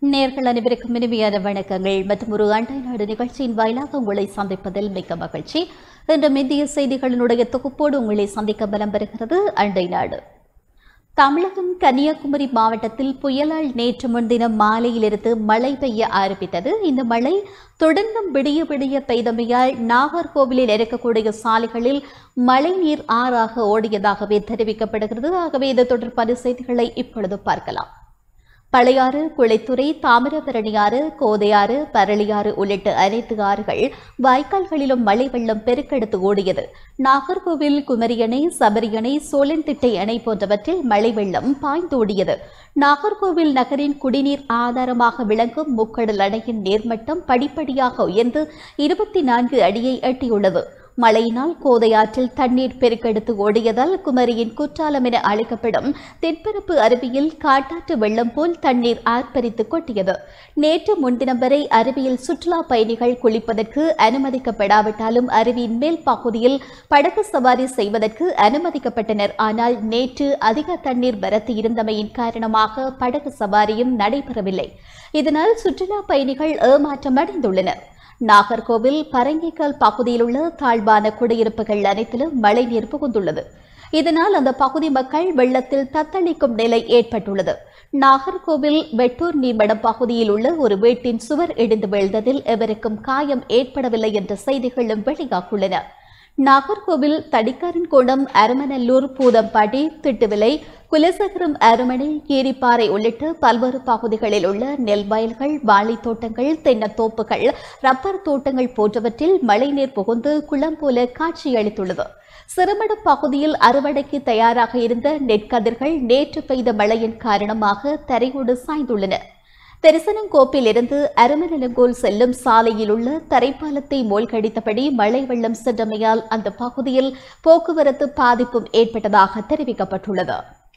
நேர்கள் அனைவருக்கும் இனிமையான வணக்கங்கள் மற்றும் ஒரு அண்டை நாடு நிகழ்ச்சியின் வாயிலாக உங்களை சந்திப்பதில் மிக்க மகிழ்ச்சி இன்று இந்திய செய்திகளினுடைய தொகுப்போடு உங்களை சந்திக்க பலம் பெறுகிறது அண்டை நாடு தமிழகம் கன்னியாகுமரி மாவட்டத்தில் புயலால் நேற்று முன்தினம் மாலையிலிருந்து மழை பெய்ய ஆரம்பித்தது இந்த மழை தொடர்ந்தும் விடிய விடிய பெய்தமையால் நாகர்கோவிலில் இருக்கக்கூடிய சாலைகளில் மழைநீர் ஆறாக ஓடியதாகவே தெரிவிக்கப்படுகிறது ஆகவே இது தொடர்பான செய்திகளை இப்பொழுது பார்க்கலாம் பழையாறு குளைத்துறை தாமிரபரணி ஆறு கோதையாறு பரளியாறு உள்ளிட்ட அனைத்து ஆறுகள் வாய்க்கால்களிலும் மழை வெள்ளம் பெருக்கெடுத்து ஓடியது நாகர்கோவில் குமரி அணை சபரி அணை சோழன்திட்டை அணை போன்றவற்றில் மழை வெள்ளம் பாய்ந்தோடியது நாகர்கோவில் நகரின் குடிநீர் ஆதாரமாக விளங்கும் முக்கடல் அணையின் நீர்மட்டம் படிப்படியாக உயர்ந்து இருபத்தி நான்கு அடியை எட்டியுள்ளது மழையினால் கோதையாற்றில் தண்ணீர் பெருக்கெடுத்து ஓடியதால் குமரியின் குற்றாலம் என அழைக்கப்படும் தென்பரப்பு அருவியில் காட்டாற்று வெள்ளம் போல் தண்ணீர் ஆர்ப்பரித்து கொட்டியது நேற்று முன்தினம் வரை அருவியில் சுற்றுலா பயணிகள் குளிப்பதற்கு அனுமதிக்கப்படாவிட்டாலும் அருவியின் மேல் பகுதியில் படகு சவாரி செய்வதற்கு அனுமதிக்கப்பட்டனர் ஆனால் நேற்று அதிக தண்ணீர் வரத்து இருந்தமையின் காரணமாக படகு சவாரியும் நடைபெறவில்லை இதனால் சுற்றுலா பயணிகள் ஏமாற்றம் அடைந்துள்ளனர் நாகர்கோவில் பரங்கிக்கல் பகுதியில் உள்ள தாழ்வான குடியிருப்புகள் அனைத்திலும் மழைநீர் புகுந்துள்ளது இதனால் அந்த பகுதி மக்கள் வெள்ளத்தில் தத்தளிக்கும் நிலை ஏற்பட்டுள்ளது நாகர்கோவில் வெட்டூர் நீர்மடம் பகுதியில் உள்ள ஒரு வீட்டின் சுவர் இடிந்து வீழ்ந்ததில் எவருக்கும் காயம் ஏற்படவில்லை என்ற செய்திகளும் வெளியாகியுள்ளன நாகர்கோவில் தடிக்காரன்கோணம் அரமநல்லூர் பூதம்பாடி திட்டுவிலை குலசகரம் அரமனை கீரிப்பாறை உள்ளிட்ட பல்வேறு பகுதிகளில் உள்ள நெல் வயல்கள் வாழைத் தோட்டங்கள் தென்னத்தோப்புகள் ரப்பர் தோட்டங்கள் போன்றவற்றில் மழைநீர் புகுந்து குளம் போல காட்சியளித்துள்ளது சிறுமட பகுதியில் அறுவடைக்கு தயாராக இருந்த நெற்கதிர்கள் நேற்று பெய்த மழையின் காரணமாக தரையோடு சாய்ந்துள்ளன தெரிசனங்கோப்பில் இருந்து அருமநலங்கோல் செல்லும் சாலையில் உள்ள தரைப்பாலத்தை மூழ்கடித்தபடி மழை வெள்ளம் சென்றமையால் அந்த பகுதியில் போக்குவரத்து பாதிப்பும் ஏற்பட்டதாக தெரிவிக்கப்பட்டுள்ளது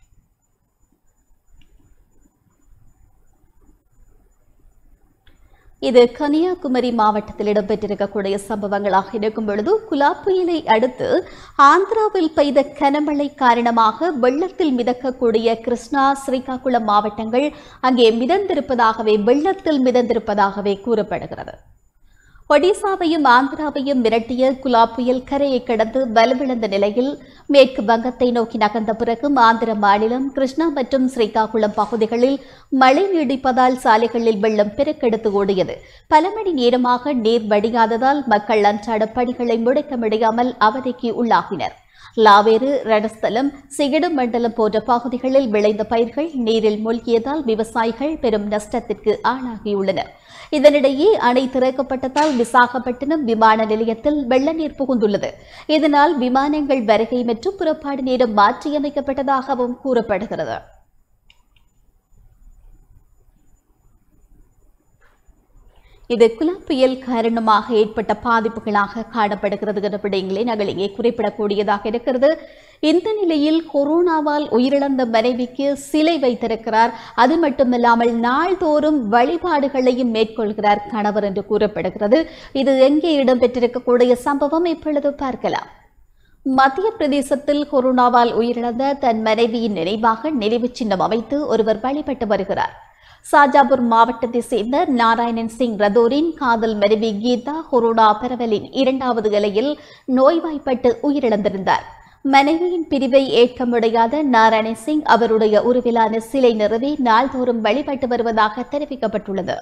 இது கன்னியாகுமரி மாவட்டத்தில் இடம்பெற்றிருக்கக்கூடிய சம்பவங்களாக இருக்கும் பொழுது குலா புயலை அடுத்து ஆந்திராவில் பெய்த கனமழை காரணமாக வெள்ளத்தில் மிதக்கக்கூடிய கிருஷ்ணா ஸ்ரீகாகுளம் மாவட்டங்கள் அங்கே மிதந்திருப்பதாகவே வெள்ளத்தில் மிதந்திருப்பதாகவே கூறப்படுகிறது ஒடிசாவையும் ஆந்திராவையும் மிரட்டிய குலா புயல் கரையை கடந்து வலுவிழந்த நிலையில் மேற்கு வங்கத்தை நோக்கி நகர்ந்த பிறகும் ஆந்திர மாநிலம் கிருஷ்ணா மற்றும் ஸ்ரீகாகுளம் பகுதிகளில் மழை நீடிப்பதால் சாலைகளில் வெள்ளம் பெருக்கெடுத்து ஓடியது பல மணி நேரமாக நீர் வடியாததால் மக்கள் அன்றாட பணிகளை முடக்க முடியாமல் அவதிக்கு உள்ளாகினர் லாவேறு ரணஸ்தலம் சிகிடு மண்டலம் போன்ற பகுதிகளில் விளைந்த பயிர்கள் நீரில் மூழ்கியதால் விவசாயிகள் பெரும் நஷ்டத்திற்கு ஆளாகியுள்ளனர் இதனிடையே அணை திறக்கப்பட்டதால் விசாகப்பட்டினம் விமான நிலையத்தில் வெள்ள நீர் புகுந்துள்ளது இதனால் விமானங்கள் வருகை மற்றும் புறப்பாடு நேரம் மாற்றியமைக்கப்பட்டதாகவும் கூறப்படுகிறது இது குலா புயல் காரணமாக ஏற்பட்ட பாதிப்புகளாக காணப்படுகிறது என்ற விடயங்களை நாங்கள் இங்கே குறிப்பிடக்கூடியதாக இருக்கிறது இந்த நிலையில் கொரோனாவால் உயிரிழந்த மனைவிக்கு சிலை வைத்திருக்கிறார் அது மட்டுமில்லாமல் நாள்தோறும் வழிபாடுகளையும் மேற்கொள்கிறார் கணவர் என்று கூறப்படுகிறது இது எங்கே இடம்பெற்றிருக்கக்கூடிய சம்பவம் இப்பொழுது பார்க்கலாம் மத்திய பிரதேசத்தில் கொரோனாவால் உயிரிழந்த தன் மனைவியின் நினைவாக நினைவு சின்னம் அமைத்து ஒருவர் வழிபட்டு வருகிறார் சாஜாபூர் மாவட்டத்தை சேர்ந்த நாராயணன் சிங் ரதோரின் காதல் மனைவி கீதா கொரோனா பரவலின் இரண்டாவது இலையில் நோய்வாய்ப்பட்டு உயிரிழந்திருந்தார் மனைவியின் பிரிவை ஏற்க முடியாத நாராயணன் சிங் அவருடைய உருவிலான சிலை நிறுவி நாள்தோறும் வழிபட்டு வருவதாக தெரிவிக்கப்பட்டுள்ளது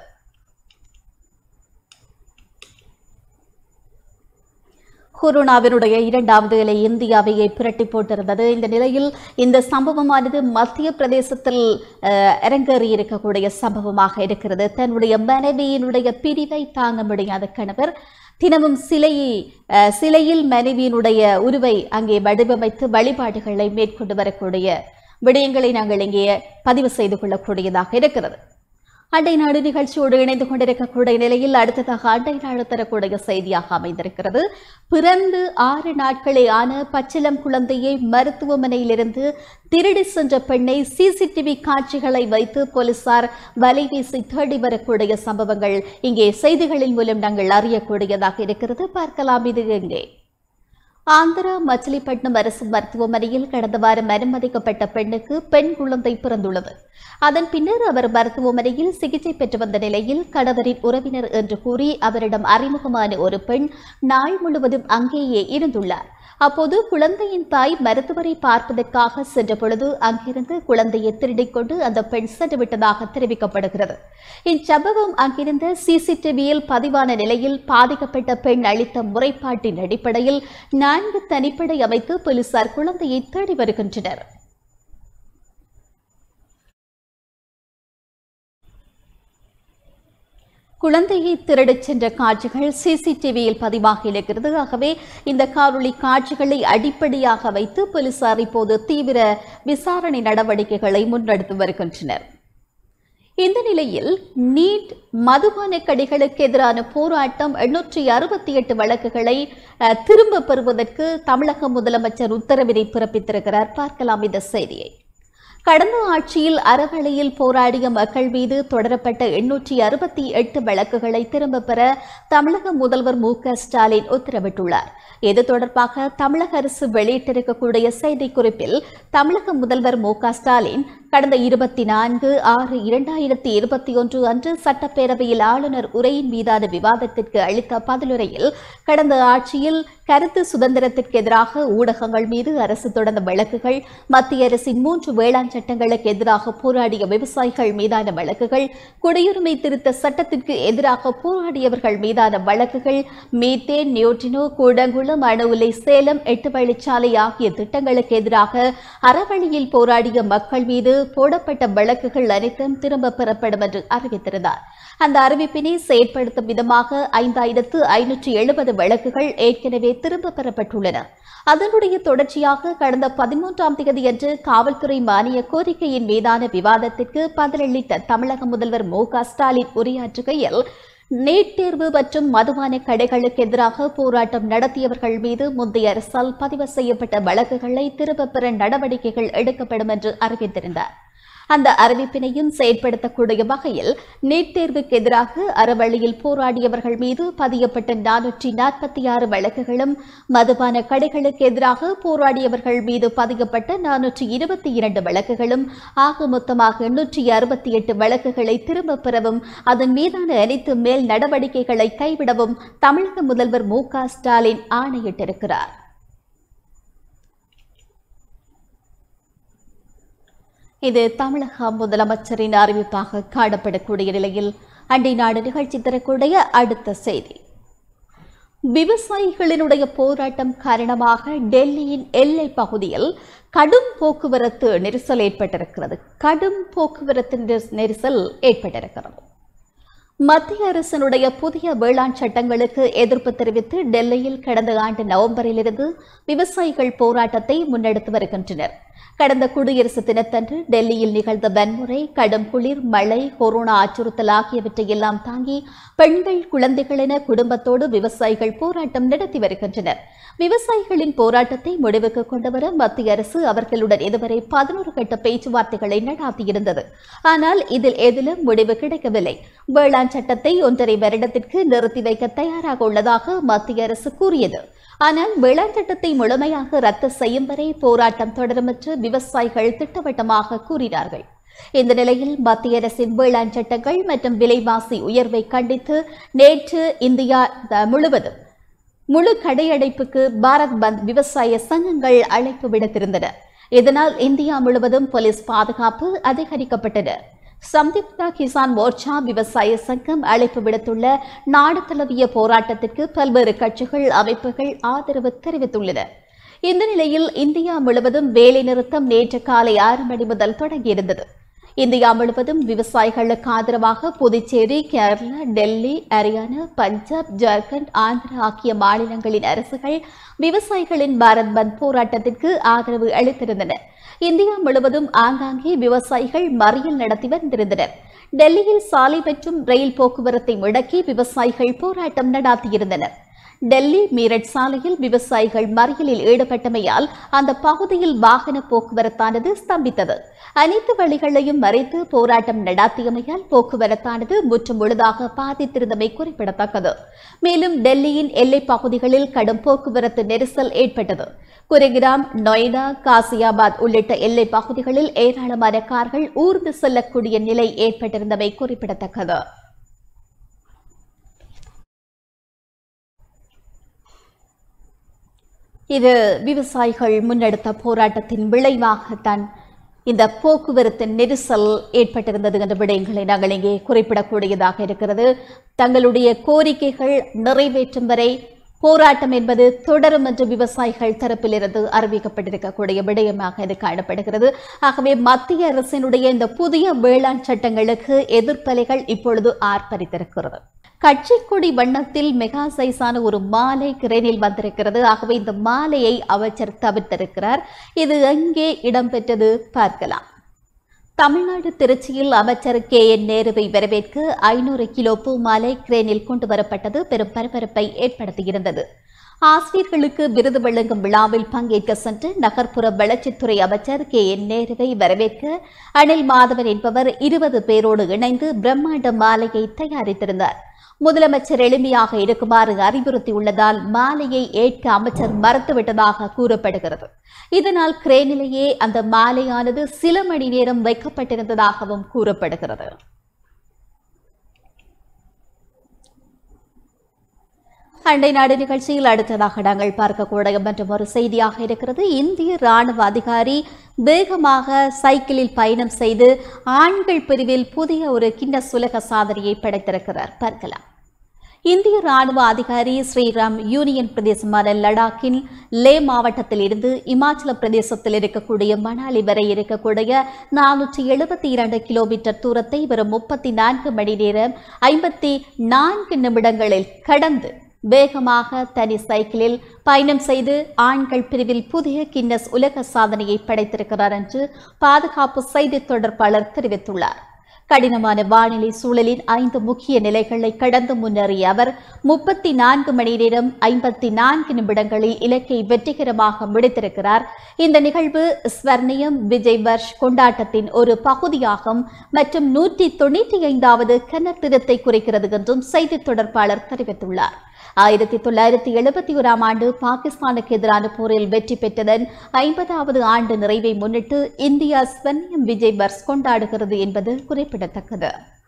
கொரோனாவினுடைய இரண்டாவது இலை இந்தியாவையே புரட்டி போட்டிருந்தது இந்த நிலையில் இந்த சம்பவமானது மத்திய பிரதேசத்தில் அஹ், அரங்கேறி இருக்கக்கூடிய சம்பவமாக இருக்கிறது தன்னுடைய மனைவியினுடைய பிரிவை தாங்க முடியாத கணவர் தினமும் சிலையை அஹ், சிலையில் மனைவியினுடைய உருவை அங்கே வடிவமைத்து வழிபாடுகளை மேற்கொண்டு வரக்கூடிய விடயங்களை நாங்கள் இங்கே பதிவு செய்து கொள்ளக்கூடியதாக இருக்கிறது அண்டை நாடு நிகழ்ச்சியோடு இணைந்து கொண்டிருக்கக்கூடிய நிலையில் அடுத்ததாக அண்டை நாடு தரக்கூடிய செய்தியாக அமைந்திருக்கிறது பிறந்து ஆறு நாட்களே ஆன பச்சிலம் குழந்தையை மருத்துவமனையிலிருந்து திருடி சென்ற பெண்ணை சிசிடிவி காட்சிகளை வைத்து போலீசார் வலைவீசி தேடி வரக்கூடிய சம்பவங்கள் இங்கே செய்திகளின் மூலம் நாங்கள் அறியக்கூடியதாக இருக்கிறது பார்க்கலாம் இது எங்கே ஆந்திரா மச்சிலிப்பட்டினம் அரசு மருத்துவமனையில் கடந்த வாரம் அனுமதிக்கப்பட்ட பெண்ணுக்கு பெண் குழந்தை பிறந்துள்ளது அதன் பின்னர் அவர் மருத்துவமனையில் சிகிச்சை பெற்று வந்த நிலையில் கணவரின் உறவினர் என்று கூறி அவரிடம் அறிமுகமான ஒரு பெண் நாள் முழுவதும் அங்கேயே இருந்துள்ளார் அப்போது குழந்தையின் தாய் மருத்துவரை பார்ப்பதற்காக சென்ற பொழுது அங்கிருந்து குழந்தையை திருடிக் கொண்டு அந்த பெண் சென்றுவிட்டதாக தெரிவிக்கப்படுகிறது இச்சம்பவம் அங்கிருந்த சிசிடிவியில் பதிவான நிலையில் பாதிக்கப்பட்ட பெண் அளித்த முறைப்பாட்டின் அடிப்படையில் நான்கு தனிப்படை அமைத்து போலீசார் குழந்தையை தேடி வருகின்றனர் குழந்தையை திருடிச் சென்ற காட்சிகள் சிசிடிவியில் பதிவாகி இருக்கிறது ஆகவே இந்த காணொளி காட்சிகளை அடிப்படையாக வைத்து போலீசார் இப்போது தீவிர விசாரணை நடவடிக்கைகளை முன்னெடுத்து வருகின்றனர் இந்த நிலையில் நீட் மதுபான கடைகளுக்கு எதிரான போராட்டம் எண்ணூற்றி அறுபத்தி எட்டு வழக்குகளை அஹ், திரும்ப பெறுவதற்கு தமிழக முதலமைச்சர் உத்தரவினை பிறப்பித்திருக்கிறார் பார்க்கலாம் இந்த செய்தியை கடந்த ஆட்சியில் அறவழியில் போராடிய மக்கள் மீது தொடரப்பட்ட எண்ணூற்றி அறுபத்தி எட்டு வழக்குகளை திரும்பப் பெற தமிழக முதல்வர் மு க ஸ்டாலின் உத்தரவிட்டுள்ளார் இது தொடர்பாக தமிழக அரசு வெளியிட்டிருக்கக்கூடிய செய்திக்குறிப்பில் தமிழக முதல்வர் மு க ஸ்டாலின் கடந்த இருபத்தி நான்கு ஆறு இரண்டாயிரத்தி இருபத்தி ஒன்று அன்று சட்டப்பேரவையில் ஆளுநர் உரையின் மீதான விவாதத்திற்கு அளித்த பதிலுரையில் கடந்த ஆட்சியில் கருத்து சுதந்திரத்திற்கு எதிராக ஊடகங்கள் மீது அரசு தொடர்ந்த வழக்குகள் மத்திய அரசின் மூன்று வேளாண் சட்டங்களுக்கு எதிராக போராடிய விவசாயிகள் மீதான வழக்குகள் குடியுரிமை திருத்த சட்டத்திற்கு எதிராக போராடியவர்கள் மீதான வழக்குகள் மீத்தேன் நியூட்ரினோ கூடங்குளம் அணு உலை சேலம் எட்டு வழிச்சாலை ஆகிய திட்டங்களுக்கு எதிராக அறவழியில் போராடிய மக்கள் மீது போடப்பட்ட வழக்குகள் அனைத்தும் திரும்பப் பெறப்படும் என்று அறிவித்திருந்தார் அந்த அறிவிப்பினை செயற்படுத்தும் விதமாக ஐந்தாயிரத்து ஐநூற்றி எழுபது வழக்குகள் ஏற்கனவே திரும்பப் பெறப்பட்டுள்ளன அதனுடைய தொடர்ச்சியாக கடந்த பதிமூன்றாம் தேதியன்று காவல்துறை மானிய கோரிக்கையின் மீதான விவாதத்திற்கு பதிலளித்த தமிழக முதல்வர் மு க ஸ்டாலின் உரையாற்றுகையில் நீட் தேர்வு மற்றும் மதுபான கடைகளுக்கு எதிராக போராட்டம் நடத்தியவர்கள் மீது முந்தைய அரசால் பதிவு செய்யப்பட்ட வழக்குகளை திரும்பப் பெற நடவடிக்கைகள் எடுக்கப்படும் என்று அறிவித்திருந்தார் அந்த அறிவிப்பினையும் செயற்படுத்தக்கூடிய வகையில் நீட் தேர்வுக்கு எதிராக அறவழியில் போராடியவர்கள் மீது பதியப்பட்ட நானூற்றி நாற்பத்தி ஆறு வழக்குகளும் மதுபான கடைகளுக்கு எதிராக போராடியவர்கள் மீது பதியப்பட்ட நானூற்றி இருபத்தி இரண்டு வழக்குகளும் ஆக மொத்தமாக எண்ணூற்றி அறுபத்தி எட்டு வழக்குகளை திரும்பப் பெறவும் அதன் மீதான அனைத்து மேல் நடவடிக்கைகளை கைவிடவும் தமிழக முதல்வர் மு க ஸ்டாலின் ஆணையிட்டிருக்கிறார் இது தமிழக முதலமைச்சரின் அறிவிப்பாக காணப்படக்கூடிய நிலையில் அண்டை நாடு நிகழ்ச்சி தரக்கூடிய அடுத்த செய்தி விவசாயிகளினுடைய போராட்டம் காரணமாக டெல்லியின் எல்லை பகுதியில் கடும் போக்குவரத்து நெரிசல் ஏற்பட்டிருக்கிறது கடும் போக்குவரத்து நெரிச- நெரிசல் ஏற்பட்டிருக்கிறது மத்திய அரசினுடைய புதிய வேளாண் சட்டங்களுக்கு எதிர்ப்பு தெரிவித்து டெல்லியில் கடந்த ஆண்டு நவம்பரிலிருந்து விவசாயிகள் போராட்டத்தை முன்னெடுத்து வருகின்றனர் கடந்த குடியரசு தினத்தன்று டெல்லியில் நிகழ்ந்த வன்முறை கடும் குளிர் மழை கொரோனா அச்சுறுத்தல் ஆகியவற்றை எல்லாம் தாங்கி பெண்கள் குழந்தைகள் என குடும்பத்தோடு விவசாயிகள் போராட்டம் நடத்தி வருகின்றனர் விவசாயிகளின் போராட்டத்தை முடிவுக்கு கொண்டுவர மத்திய அரசு அவர்களுடன் இதுவரை பதினோரு கட்ட பேச்சுவார்த்தைகளை நடாத்தியிருந்தது ஆனால் இதில் எதிலும் முடிவு கிடைக்கவில்லை வேளாண் சட்டத்தை ஒன்றரை வருடத்திற்கு நிறுத்தி வைக்க தயாராக உள்ளதாக மத்திய அரசு கூறியது ஆனால் வேளாண் சட்டத்தை முழுமையாக ரத்து செய்யும் வரை போராட்டம் தொடரும் என்று விவசாயிகள் திட்டவட்டமாக கூறினார்கள் இந்த நிலையில் மத்திய அரசின் வேளாண் சட்டங்கள் மற்றும் விலைவாசி உயர்வை கண்டித்து நேற்று இந்தியா த- முழுவதும் முழு கடையடைப்புக்கு பாரத் பந்த் விவசாய சங்கங்கள் அழைப்பு விடுத்திருந்தன இதனால் இந்தியா முழுவதும் போலீஸ் பாதுகாப்பு அதிகரிக்கப்பட்டது சம்யுக்தா கிசான் மோர்ச்சா விவசாய சங்கம் அழைப்பு விடுத்துள்ள நாடு தழுவிய போராட்டத்திற்கு பல்வேறு கட்சிகள் அமைப்புகள் ஆதரவு தெரிவித்துள்ளன இந்த நிலையில் இந்தியா முழுவதும் வேலை நிறுத்தம் நேற்று காலை ஆறு மணி முதல் தொடங்கியிருந்தது இந்தியா முழுவதும் விவசாயிகளுக்கு ஆதரவாக புதுச்சேரி கேரளா டெல்லி ஹரியானா பஞ்சாப் ஜார்க்கண்ட் ஆந்திரா ஆகிய மாநிலங்களின் அரசுகள் விவசாயிகளின் பாரத் பந்த் போராட்டத்திற்கு ஆதரவு அளித்திருந்தன இந்தியா முழுவதும் ஆங்காங்கே விவசாயிகள் மறியல் நடத்தி வந்திருந்தனர் டெல்லியில் சாலை மற்றும் ரயில் போக்குவரத்தை முடக்கி விவசாயிகள் போராட்டம் நடாத்தியிருந்தனர் டெல்லி மீரட் சாலையில் விவசாயிகள் மறியலில் ஈடுபட்டமையால் அந்த பகுதியில் வாகன போக்குவரத்தானது ஸ்தம்பித்தது அனைத்து வழிகளையும் மறைத்து போராட்டம் நடாத்தியமையால் போக்குவரத்தானது முற்றும் முழுதாக பாதித்திருந்தமை குறிப்பிடத்தக்கது மேலும் டெல்லியின் எல்லைப் பகுதிகளில் கடும் போக்குவரத்து நெரிசல் ஏற்பட்டது குருகிராம் நொய்டா காசியாபாத் உள்ளிட்ட எல்லைப் பகுதிகளில் ஏராளமான கார்கள் ஊர்ந்து செல்லக்கூடிய நிலை ஏற்பட்டிருந்தமை குறிப்பிடத்தக்கது இது விவசாயிகள் முன்னெடுத்த போராட்டத்தின் விளைவாகத்தான் இந்த போக்குவரத்து நெரிசல் ஏற்பட்டிருந்தது என்ற விடயங்களை நாங்கள் இங்கே குறிப்பிடக்கூடியதாக இருக்கிறது தங்களுடைய கோரிக்கைகள் நிறைவேற்றும் வரை போராட்டம் என்பது தொடரும் என்று விவசாயிகள் தரப்பிலிருந்து அறிவிக்கப்பட்டிருக்கக்கூடிய விடயமாக இது காணப்படுகிறது ஆகவே மத்திய அரசினுடைய இந்த புதிய வேளாண் சட்டங்களுக்கு எதிர்ப்பலைகள் இப்பொழுது ஆர்ப்பரித்திருக்கிறது கட்சி கொடி வண்ணத்தில் மெகா சைஸான ஒரு மாலை கிரேனில் வந்திருக்கிறது ஆகவே இந்த மாலையை அமைச்சர் தவிர்த்திருக்கிறார் இது எங்கே இடம்பெற்றது பார்க்கலாம் தமிழ்நாடு திருச்சியில் அமைச்சர் கே என் நேருவை வரவேற்க ஐநூறு கிலோ பூ மாலை கிரேனில் கொண்டு வரப்பட்டது பெரும் பரபரப்பை ஏற்படுத்தியிருந்தது ஆசிரியர்களுக்கு விருது வழங்கும் விழாவில் பங்கேற்க சென்று நகர்ப்புற வளர்ச்சித்துறை அமைச்சர் கே என் நேருவை வரவேற்க அனில் மாதவன் என்பவர் இருபது பேரோடு இணைந்து பிரம்மாண்ட மாலையை தயாரித்திருந்தார் முதலமைச்சர் எளிமையாக இருக்குமாறு அறிவுறுத்தியுள்ளதால் மாலையை ஏற்க அமைச்சர் மறுத்துவிட்டதாக கூறப்படுகிறது இதனால் கிரேனிலேயே அந்த மாலையானது சில மணி நேரம் வைக்கப்பட்டிருந்ததாகவும் கூறப்படுகிறது அண்டை நாடு நிகழ்ச்சியில் அடுத்ததாக நாங்கள் பார்க்கக்கூடிய மற்றும் ஒரு செய்தியாக இருக்கிறது இந்திய ராணுவ அதிகாரி வேகமாக சைக்கிளில் பயணம் செய்து ஆண்கள் பிரிவில் புதிய ஒரு கின்னஸ் உலக சாதனையை படைத்திருக்கிறார் பார்க்கலாம் இந்திய ராணுவ அதிகாரி ஸ்ரீராம் யூனியன் பிரதேசமான லடாக்கின் லே மாவட்டத்தில் இருந்து இமாச்சல பிரதேசத்தில் இருக்கக்கூடிய மணாலி வரை இருக்கக்கூடிய நானூற்றி எழுபத்தி இரண்டு கிலோமீட்டர் தூரத்தை வெறும் முப்பத்தி நான்கு மணி நேரம் ஐம்பத்தி நான்கு நிமிடங்களில் கடந்து வேகமாக தனி சைக்கிளில் பயணம் செய்து ஆண்கள் பிரிவில் புதிய கின்னஸ் உலக சாதனையை படைத்திருக்கிறார் என்று பாதுகாப்பு செய்தி தொடர்பாளர் தெரிவித்துள்ளார் கடினமான வானிலை சூழலின் ஐந்து முக்கிய நிலைகளை கடந்து முன்னேறிய அவர் முப்பத்தி நான்கு மணி நேரம் ஐம்பத்தி நான்கு நிமிடங்களில் இலக்கை வெற்றிகரமாக முடித்திருக்கிறார் இந்த நிகழ்வு ஸ்வர்ணியம் விஜய் வர்ஷ் கொண்டாட்டத்தின் ஒரு பகுதியாகும் மற்றும் நூற்றி தொண்ணூற்றி ஐந்தாவது கன்னத்திரத்தை குறிக்கிறது என்றும் செய்தி தொடர்பாளர் தெரிவித்துள்ளார் ஆயிரத்தி தொள்ளாயிரத்தி எழுபத்தி ஓராம் ஆண்டு பாகிஸ்தானுக்கு எதிரான போரில் வெற்றி பெற்றதன் ஐம்பதாவது ஆண்டு நிறைவை முன்னிட்டு இந்தியா ஸ்வர்ணியம் விஜய் வர்ஷ் கொண்டாடுகிறது என்பது குறிப்பிடத்தக்கது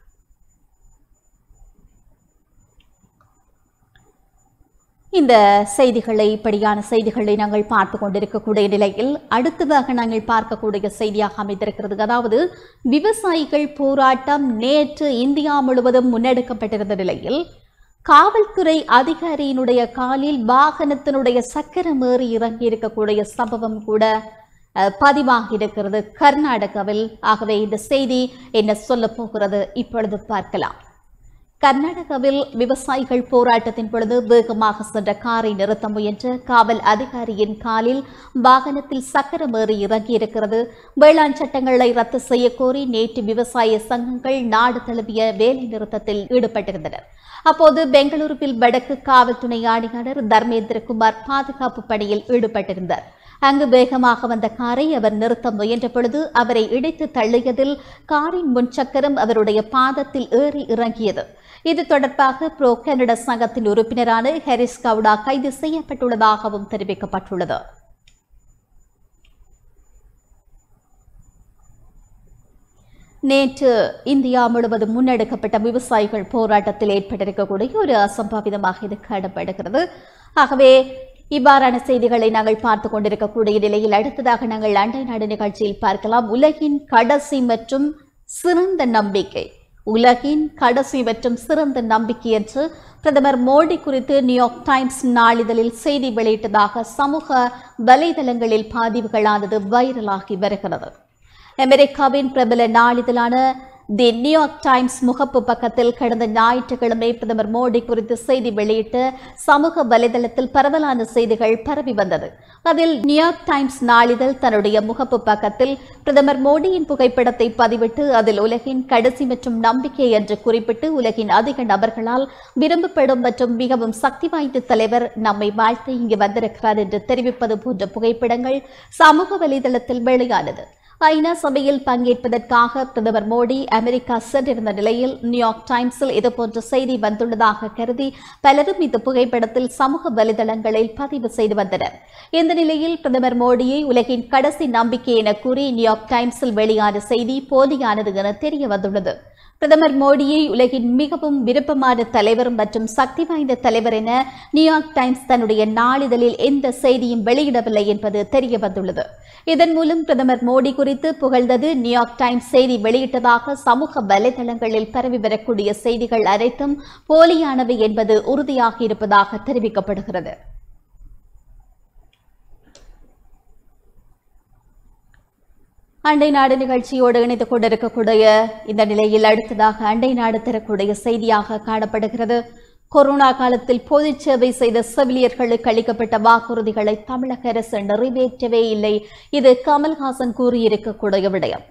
இந்த செய்திகளை இப்படியான செய்திகளை நாங்கள் பார்த்து கொண்டிருக்கக்கூடிய நிலையில் அடுத்ததாக நாங்கள் பார்க்கக்கூடிய செய்தியாக அமைந்திருக்கிறது அதாவது விவசாயிகள் போராட்டம் நேற்று இந்தியா முழுவதும் முன்னெடுக்கப்பட்டிருந்த நிலையில் காவல்துறை அதிகாரியினுடைய காலில் வாகனத்தினுடைய சக்கரம் ஏறி இறங்கி இருக்கக்கூடிய சம்பவம் கூட அஹ், பதிவாகி இருக்கிறது கர்நாடகாவில் ஆகவே இந்த செய்தி என்ன சொல்ல போகிறது இப்பொழுது பார்க்கலாம் கர்நாடகாவில் விவசாயிகள் போராட்டத்தின் பொழுது வேகமாக சென்ற காரை நிறுத்த முயன்ற காவல் அதிகாரியின் காலில் வாகனத்தில் சக்கரம் ஏறி இறங்கியிருக்கிறது வேளாண் சட்டங்களை ரத்து செய்ய கோரி நேற்று விவசாய சங்கங்கள் நாடு தழுவிய வேலை நிறுத்தத்தில் ஈடுபட்டிருந்தனர் அப்போது பெங்களூருவில் வடக்கு காவல் துணை ஆணையாளர் தர்மேந்திரகுமார் பாதுகாப்பு பணியில் ஈடுபட்டிருந்தார் அங்கு வேகமாக வந்த காரை அவர் நிறுத்த முயன்ற பொழுது அவரை இடித்து தள்ளியதில் காரின் முன்சக்கரம் அவருடைய பாதத்தில் ஏறி இறங்கியது இது தொடர்பாக புரோ கனடா சங்கத்தின் உறுப்பினரான ஹெரிஸ் கவுடா கைது செய்யப்பட்டுள்ளதாகவும் தெரிவிக்கப்பட்டுள்ளது நேற்று இந்தியா முழுவதும் முன்னெடுக்கப்பட்ட விவசாயிகள் போராட்டத்தில் ஏற்பட்டிருக்கக்கூடிய ஒரு அசம்பாவிதமாக இது காணப்படுகிறது ஆகவே இவ்வாறான செய்திகளை நாங்கள் பார்த்து கொண்டிருக்கக்கூடிய நிலையில் அடுத்ததாக நாங்கள் அண்டை நாடு நிகழ்ச்சியில் பார்க்கலாம் உலகின் கடைசி மற்றும் சிறந்த நம்பிக்கை உலகின் கடைசி மற்றும் சிறந்த நம்பிக்கை என்று பிரதமர் மோடி குறித்து நியூயார்க் டைம்ஸ் நாளிதழில் செய்தி வெளியிட்டதாக சமூக வலைதளங்களில் பதிவுகளானது வைரலாகி வருகிறது அமெரிக்காவின் பிரபல நாளிதழான தி நியூயார்க் டைம்ஸ் முகப்பு பக்கத்தில் கடந்த ஞாயிற்றுக்கிழமை பிரதமர் மோடி குறித்து செய்தி வெளியிட்டு சமூக வலைதளத்தில் பரவலான செய்திகள் பரவி வந்தது அதில் நியூயார்க் டைம்ஸ் நாளிதழ் தன்னுடைய முகப்பு பக்கத்தில் பிரதமர் மோடியின் புகைப்படத்தை பதிவிட்டு அதில் உலகின் கடைசி மற்றும் நம்பிக்கை என்று குறிப்பிட்டு உலகின் அதிக நபர்களால் விரும்பப்படும் மற்றும் மிகவும் சக்தி வாய்ந்த தலைவர் நம்மை வாழ்த்து இங்கு வந்திருக்கிறார் என்று தெரிவிப்பது போன்ற புகைப்படங்கள் சமூக வலைதளத்தில் வெளியானது ஐநா சபையில் பங்கேற்பதற்காக பிரதமர் மோடி அமெரிக்கா சென்றிருந்த நிலையில் நியூயார்க் டைம்ஸில் இதுபோன்ற செய்தி வந்துள்ளதாக கருதி பலரும் இந்த புகைப்படத்தில் சமூக வலைதளங்களில் பதிவு செய்து வந்தனர் இந்த நிலையில் பிரதமர் மோடியை உலகின் கடைசி நம்பிக்கை என கூறி நியூயார்க் டைம்ஸில் வெளியான செய்தி போலியானது என தெரிய வந்துள்ளது பிரதமர் மோடியை உலகின் மிகவும் விருப்பமான தலைவர் மற்றும் சக்தி வாய்ந்த தலைவர் என நியூயார்க் டைம்ஸ் தன்னுடைய நாளிதழில் எந்த செய்தியும் வெளியிடவில்லை என்பது தெரிய வந்துள்ளது இதன் மூலம் பிரதமர் மோடி குறித்து புகழ்ந்தது நியூயார்க் டைம்ஸ் செய்தி வெளியிட்டதாக சமூக வலைதளங்களில் பரவி வரக்கூடிய செய்திகள் அனைத்தும் போலியானவை என்பது உறுதியாகி இருப்பதாக தெரிவிக்கப்படுகிறது அண்டை நாடு நிகழ்ச்சியோடு இணைத்துக் கொண்டிருக்கக்கூடிய இந்த நிலையில் அடுத்ததாக அண்டை நாடு தரக்கூடிய செய்தியாக காணப்படுகிறது கொரோனா காலத்தில் பொதுச் சேவை செய்த செவிலியர்களுக்கு அளிக்கப்பட்ட வாக்குறுதிகளை தமிழக அரசு நிறைவேற்றவே இல்லை இது கமல்ஹாசன் கூறியிருக்கக்கூடிய விடயம்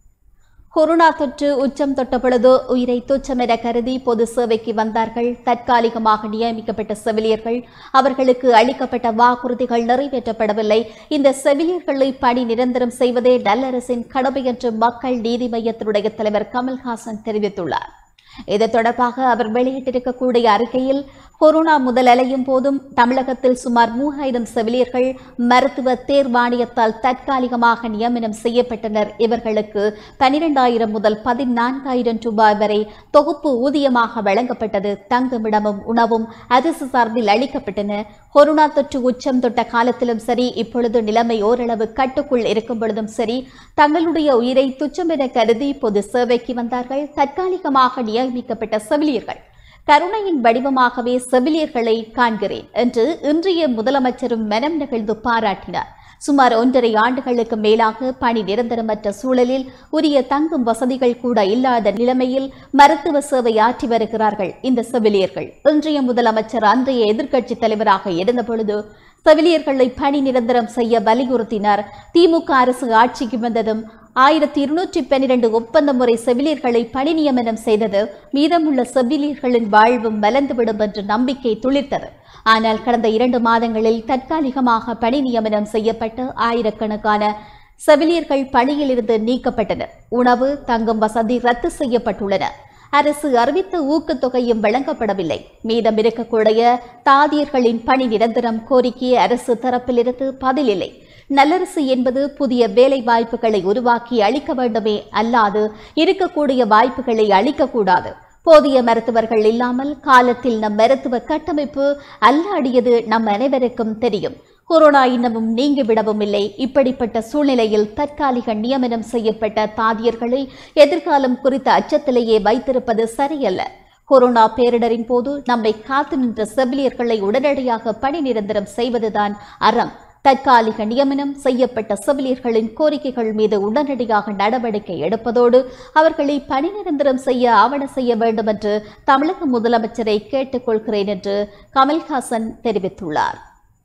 கொரோனா தொற்று உச்சம் தொட்ட பொழுது உயிரை துச்சம் என கருதி பொது சேவைக்கு வந்தார்கள் தற்காலிகமாக நியமிக்கப்பட்ட செவிலியர்கள் அவர்களுக்கு அளிக்கப்பட்ட வாக்குறுதிகள் நிறைவேற்றப்படவில்லை இந்த செவிலியர்களை பணி நிரந்தரம் செய்வதே நல்லரசின் கடமை என்று மக்கள் நீதி மையத்தினுடைய தலைவர் கமல்ஹாசன் தெரிவித்துள்ளார் இது தொடர்பாக அவர் வெளியிட்டிருக்கக்கூடிய அறிக்கையில் கொரோனா முதல் அலையும் போதும் தமிழகத்தில் சுமார் மூவாயிரம் செவிலியர்கள் மருத்துவ தேர்வாணையத்தால் தற்காலிகமாக நியமனம் செய்யப்பட்டனர் இவர்களுக்கு பனிரெண்டாயிரம் முதல் பதினான்காயிரம் ரூபாய் வரை தொகுப்பு ஊதியமாக வழங்கப்பட்டது தங்குமிடமும் உணவும் அரசு சார்பில் அளிக்கப்பட்டன கொரோனா தொற்று உச்சம் தொட்ட காலத்திலும் சரி இப்பொழுது நிலைமை ஓரளவு கட்டுக்குள் இருக்கும் பொழுதும் சரி தங்களுடைய உயிரை துச்சம் என கருதி பொது சேவைக்கு வந்தார்கள் தற்காலிகமாக நியமிக்கப்பட்ட செவிலியர்கள் கருணையின் வடிவமாகவே செவிலியர்களை காண்கிறேன் என்று இன்றைய முதலமைச்சரும் மனம் நெகிழ்ந்து பாராட்டினார் சுமார் ஒன்றரை ஆண்டுகளுக்கு மேலாக பணி நிரந்தரமற்ற சூழலில் உரிய தங்கும் வசதிகள் கூட இல்லாத நிலைமையில் மருத்துவ சேவை ஆற்றி வருகிறார்கள் இந்த செவிலியர்கள் இன்றைய முதலமைச்சர் அன்றைய எதிர்க்கட்சித் தலைவராக இருந்தபொழுது செவிலியர்களை பணி நிரந்தரம் செய்ய வலியுறுத்தினார் திமுக அரசு ஆட்சிக்கு வந்ததும் ஆயிரத்தி இருநூற்றி பன்னிரண்டு ஒப்பந்த முறை செவிலியர்களை பணி நியமனம் செய்தது மீதமுள்ள செவிலியர்களின் வாழ்வும் மலர்ந்துவிடும் என்ற நம்பிக்கை துளிர்த்தது ஆனால் கடந்த இரண்டு மாதங்களில் தற்காலிகமாக பணி நியமனம் செய்யப்பட்டு ஆயிரக்கணக்கான செவிலியர்கள் பணியிலிருந்து நீக்கப்பட்டனர் உணவு தங்கும் வசதி ரத்து செய்யப்பட்டுள்ளன அரசு அறிவித்த ஊக்கத்தொகையும் வழங்கப்படவில்லை மீதம் இருக்கக்கூடிய தாதியர்களின் பணி நிரந்தரம் கோரிக்கைய அரசு தரப்பிலிருந்து பதிலில்லை நல்லரசு என்பது புதிய வேலை வாய்ப்புகளை உருவாக்கி அளிக்க வேண்டுமே அல்லாது இருக்கக்கூடிய வாய்ப்புகளை அளிக்கக்கூடாது போதிய மருத்துவர்கள் இல்லாமல் காலத்தில் நம் மருத்துவ கட்டமைப்பு அல்லாடியது நம் அனைவருக்கும் தெரியும் கொரோனா இன்னமும் நீங்கிவிடவும் இல்லை இப்படிப்பட்ட சூழ்நிலையில் தற்காலிக நியமனம் செய்யப்பட்ட தாதியர்களை எதிர்காலம் குறித்த அச்சத்திலேயே வைத்திருப்பது சரியல்ல கொரோனா பேரிடரின் போது நம்மை காத்து நின்ற செவிலியர்களை உடனடியாக பணி நிரந்தரம் செய்வதுதான் அறம் தற்காலிக நியமனம் செய்யப்பட்ட செவிலியர்களின் கோரிக்கைகள் மீது உடனடியாக நடவடிக்கை எடுப்பதோடு அவர்களை பணி நிரந்தரம் செய்ய ஆவண செய்ய வேண்டும் என்று தமிழக முதலமைச்சரை கேட்டுக்கொள்கிறேன் என்று கமல்ஹாசன் தெரிவித்துள்ளார்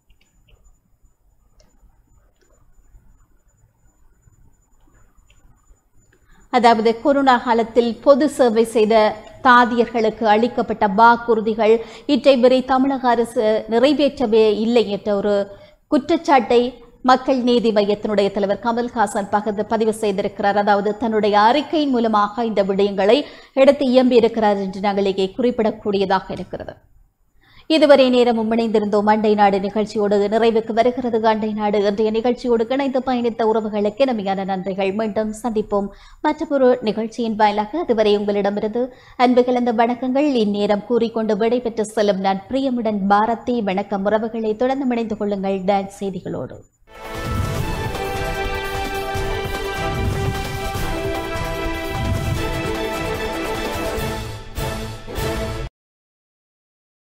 அதாவது கொரோனா காலத்தில் பொது சேவை செய்த தாதியர்களுக்கு அளிக்கப்பட்ட வாக்குறுதிகள் இற்றை வரை தமிழக அரசு நிறைவேற்றவே இல்லை என்ற ஒரு குற்றச்சாட்டை மக்கள் நீதி மையத்தினுடைய தலைவர் கமல்ஹாசன் பகிர்ந்து பதிவு செய்திருக்கிறார் அதாவது தன்னுடைய அறிக்கையின் மூலமாக இந்த விடயங்களை எடுத்து இயம்பியிருக்கிறார் என்று நாங்கள் இங்கே குறிப்பிடக்கூடியதாக இருக்கிறது இதுவரை நேரமும் இணைந்திருந்தோம் அண்டை நாடு நிகழ்ச்சியோடு நிறைவுக்கு வருகிறது அண்டை நாடு இன்றைய நிகழ்ச்சியோடு இணைந்து பயணித்த உறவுகளுக்கு நம்பியான நன்றிகள் மீண்டும் சந்திப்போம் மற்றொரு நிகழ்ச்சியின் வாயிலாக அதுவரை உங்களிடமிருந்து அன்பு கலந்த வணக்கங்கள் இந்நேரம் கூறிக்கொண்டு விடைபெற்று செல்லும் நான் பிரியமுடன் பாரதி வணக்கம் உறவுகளை தொடர்ந்து இணைந்து கொள்ளுங்கள் டான்ஸ் செய்திகளோடு